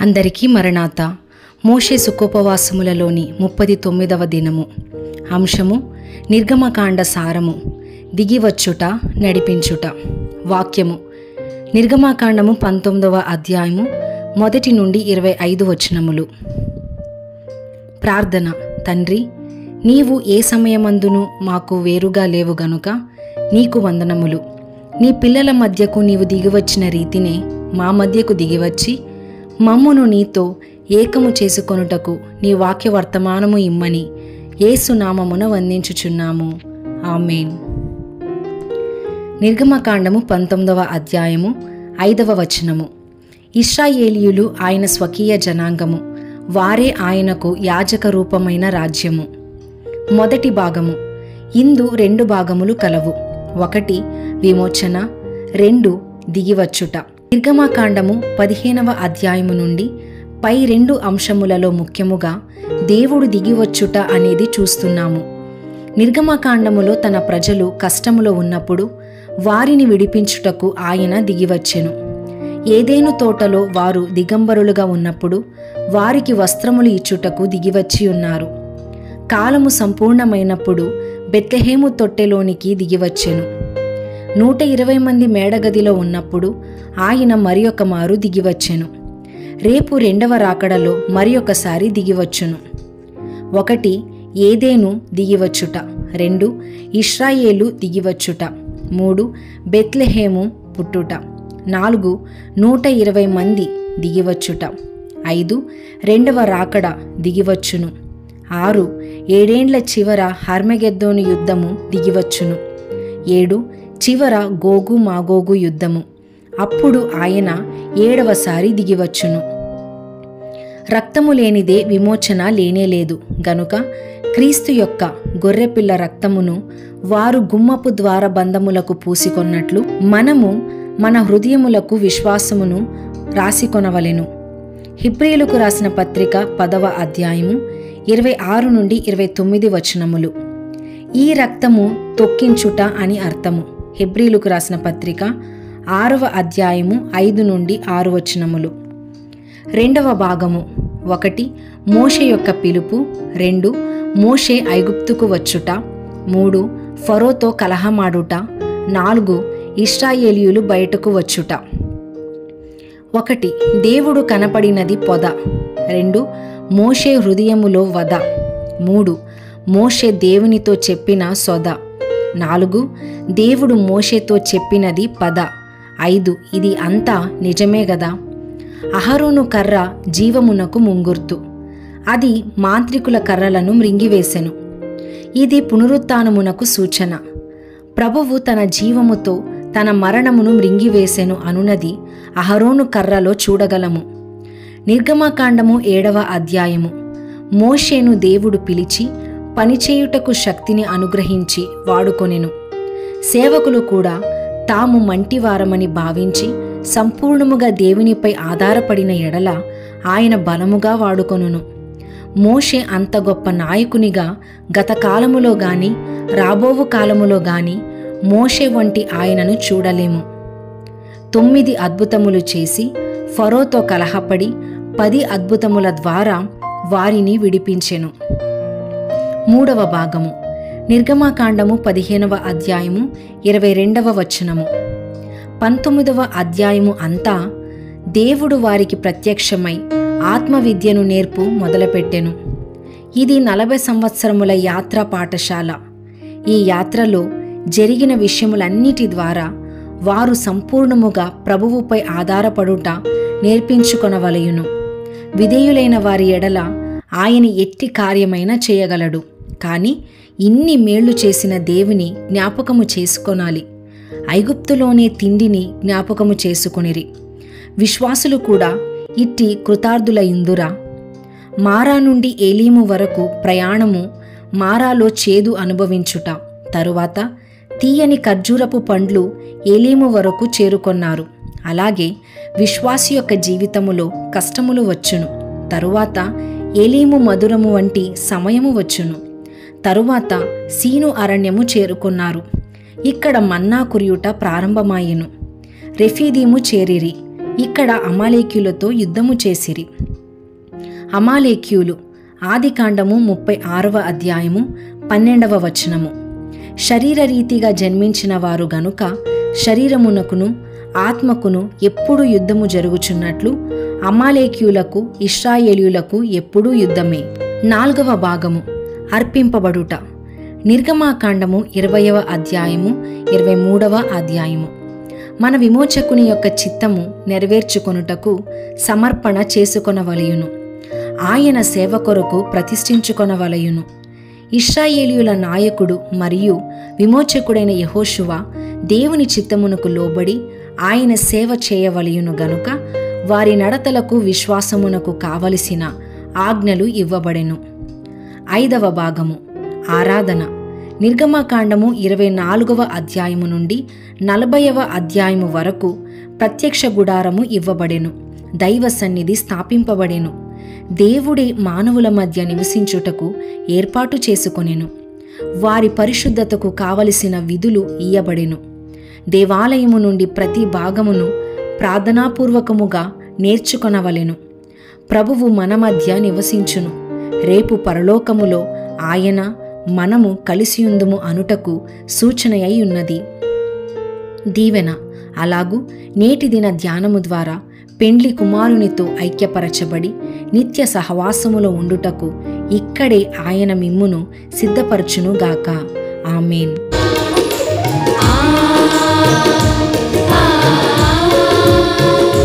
అందరికీ మరణాత మోషే సుఖోపవాసములలోని ముప్పది తొమ్మిదవ దినము అంశము నిర్గమకాండ సారము దిగివచ్చుట నడిపించుట వాక్యము నిర్గమకాండము పంతొమ్మిదవ అధ్యాయము మొదటి నుండి ఇరవై ఐదు వచనములు ప్రార్థన తండ్రి నీవు ఏ సమయమందును మాకు వేరుగా లేవు గనుక నీకు వందనములు నీ పిల్లల మధ్యకు నీవు దిగివచ్చిన రీతినే మా మధ్యకు దిగివచ్చి మమ్మును నీతో ఏకము చేసుకొనుటకు నీ వాక్య వర్తమానము ఇమ్మని ఏసునామమున వందించుచున్నాము ఆమెన్ నిర్గమకాండము పంతొమ్మిదవ అధ్యాయము ఐదవ వచనము ఇస్రాయేలీయులు ఆయన స్వకీయ జనాంగము వారే ఆయనకు యాజక రూపమైన రాజ్యము మొదటి భాగము ఇందు రెండు భాగములు కలవు ఒకటి విమోచన రెండు దిగివచ్చుట నిర్గమాకాండము పదిహేనవ అధ్యాయము నుండి పై రెండు అంశములలో ముఖ్యముగా దేవుడు దిగివచ్చుట అనేది చూస్తున్నాము నిర్గమకాండములో తన ప్రజలు కష్టములో ఉన్నప్పుడు వారిని విడిపించుటకు ఆయన దిగివచ్చెను ఏదేను తోటలో వారు దిగంబరులుగా ఉన్నప్పుడు వారికి వస్త్రములు ఇచ్చుటకు దిగివచ్చి ఉన్నారు కాలము సంపూర్ణమైనప్పుడు బెత్లెహేము తొట్టెలోనికి దిగివచ్చెను నూట ఇరవై మంది మేడగదిలో ఉన్నప్పుడు ఆయన మరి ఒక మారు దిగివచ్చెను రేపు రెండవ రాకడలో మరి ఒకసారి దిగివచ్చును ఒకటి ఏదేను దిగివచ్చుట రెండు ఇస్రాయేలు దిగివచ్చుట మూడు బెత్లెహేము పుట్టుట నాలుగు నూట ఇరవై మంది దిగివచ్చుట ఐదు రెండవ రాకడ దిగివచ్చును ఆరు ఏడేండ్ల చివర హర్మెగెద్దోను యుద్ధము దిగివచ్చును ఏడు చివర గోగు మాగోగు యుద్ధము అప్పుడు ఆయన ఏడవసారి దిగివచ్చును రక్తము లేనిదే విమోచన లేనేలేదు గనుక క్రీస్తు యొక్క గొర్రెపిల్ల రక్తమును వారు గుమ్మపు ద్వార బంధములకు పూసికొన్నట్లు మనము మన హృదయములకు విశ్వాసమును రాసికొనవలెను హిబ్రియులకు రాసిన పత్రిక పదవ అధ్యాయము ఇరవై ఆరు నుండి ఇరవై తొమ్మిది వచనములు ఈ రక్తము తొక్కించుట అని అర్థము హిబ్రియులకు రాసిన పత్రిక ఆరవ అధ్యాయము ఐదు నుండి ఆరు వచనములు రెండవ భాగము ఒకటి మోషే యొక్క పిలుపు రెండు మోషే ఐగుప్తుకు వచ్చుట మూడు ఫరోతో కలహమాడుట నాలుగు ఇస్రాయేలీయులు బయటకు వచ్చుట ఒకటి దేవుడు కనపడినది పొద రెండు మోషే హృదయములో వద మూడు మోషే దేవునితో చెప్పిన సొద నాలుగు దేవుడు మోషేతో చెప్పినది పద ఐదు ఇది అంతా నిజమే గదా అహరోను కర్ర జీవమునకు ముంగుర్తు అది మాంత్రికుల కర్రలను మృంగివేసెను ఇది పునరుత్నమునకు సూచన ప్రభువు తన జీవముతో తన మరణమును మృంగివేసెను అనునది అహరోను కర్రలో చూడగలము నిర్గమకాండము ఏడవ అధ్యాయము మోషేను దేవుడు పిలిచి పనిచేయుటకు శక్తిని అనుగ్రహించి వాడుకొనెను సేవకులు కూడా తాము మంటివారమని భావించి సంపూర్ణముగా దేవునిపై ఆధారపడిన ఎడల ఆయన బలముగా వాడుకొనును మోషే అంత గొప్ప నాయకునిగా గత కాలములో గాని రాబోవు కాలములో గాని మోషే వంటి ఆయనను చూడలేము తొమ్మిది అద్భుతములు చేసి ఫరోతో కలహపడి పది అద్భుతముల ద్వారా వారిని విడిపించెను మూడవ భాగము నిర్గమాకాండము పదిహేనవ అధ్యాయము ఇరవై రెండవ వచనము పంతొమ్మిదవ అధ్యాయము అంతా దేవుడు వారికి ప్రత్యక్షమై ఆత్మవిద్యను నేర్పు మొదలుపెట్టెను ఇది నలభై సంవత్సరముల యాత్ర పాఠశాల ఈ యాత్రలో జరిగిన విషయములన్నిటి ద్వారా వారు సంపూర్ణముగా ప్రభువుపై ఆధారపడుట నేర్పించుకొనవలయును విధేయులైన వారి ఎడల ఆయన ఎట్టి కార్యమైనా చేయగలడు కానీ ఇన్ని మేళ్లు చేసిన దేవుని జ్ఞాపకము చేసుకొనాలి ఐగుప్తులోనే తిండిని జ్ఞాపకము చేసుకొనిరి విశ్వాసులు కూడా ఇట్టి కృతార్థుల ఇందురా మారా నుండి ఏలీము వరకు ప్రయాణము మారాలో చేదు అనుభవించుట తరువాత తీయని ఖర్జూరపు పండ్లు ఏలీము వరకు చేరుకొన్నారు అలాగే విశ్వాసి యొక్క జీవితములో కష్టములు వచ్చును తరువాత ఏలీము మధురము వంటి సమయము వచ్చును తరువాత సీను అరణ్యము చేరుకున్నారు ఇక్కడ మన్నా కురియుట ప్రారంభమాయెను రెఫీదీము చేరిరి ఇక్కడ అమాలేక్యులతో యుద్ధము చేసిరి అమాలేక్యులు ఆదికాండము ముప్పై ఆరవ అధ్యాయము పన్నెండవ వచనము శరీరరీతిగా జన్మించిన వారు గనుక శరీరమునకును ఆత్మకును ఎప్పుడు యుద్ధము జరుగుచున్నట్లు అమాలేక్యులకు ఇస్రాయేలీయులకు ఎప్పుడూ యుద్ధమే నాలుగవ భాగము అర్పింపబడుట నిర్గమాకాండము ఇరవయవ అధ్యాయము ఇరవై మూడవ అధ్యాయము మన విమోచకుని యొక్క చిత్తము నెరవేర్చుకొనుటకు సమర్పణ చేసుకొనవలయును ఆయన సేవ కొరకు ప్రతిష్ఠించుకొనవలయును ఇస్రాయేలీయుల నాయకుడు మరియు విమోచకుడైన యహోషువ దేవుని చిత్తమునకు లోబడి ఆయన సేవ చేయవలయును గనుక వారి నడతలకు విశ్వాసమునకు కావలసిన ఆజ్ఞలు ఇవ్వబడెను ఐదవ భాగము ఆరాధన నిర్గమకాండము ఇరవై నాలుగవ అధ్యాయము నుండి నలభైవ అధ్యాయము వరకు ప్రత్యక్ష గుడారము ఇవ్వబడెను దైవ సన్నిధి స్థాపింపబడెను దేవుడే మానవుల మధ్య నివసించుటకు ఏర్పాటు చేసుకొనెను వారి పరిశుద్ధతకు కావలసిన విధులు ఇయ్యబడెను దేవాలయము నుండి ప్రతి భాగమును ప్రార్థనాపూర్వకముగా నేర్చుకొనవలెను ప్రభువు మన మధ్య నివసించును రేపు పరలోకములో ఆయన మనము కలిసియుందుము అనుటకు సూచన అయి ఉన్నది దీవెన అలాగూ నేటి దిన ధ్యానము ద్వారా పెండ్లి కుమారునితో ఐక్యపరచబడి నిత్య సహవాసములో ఉండుటకు ఇక్కడే ఆయన మిమ్మును సిద్ధపరచునుగాక ఆమెన్ ఆ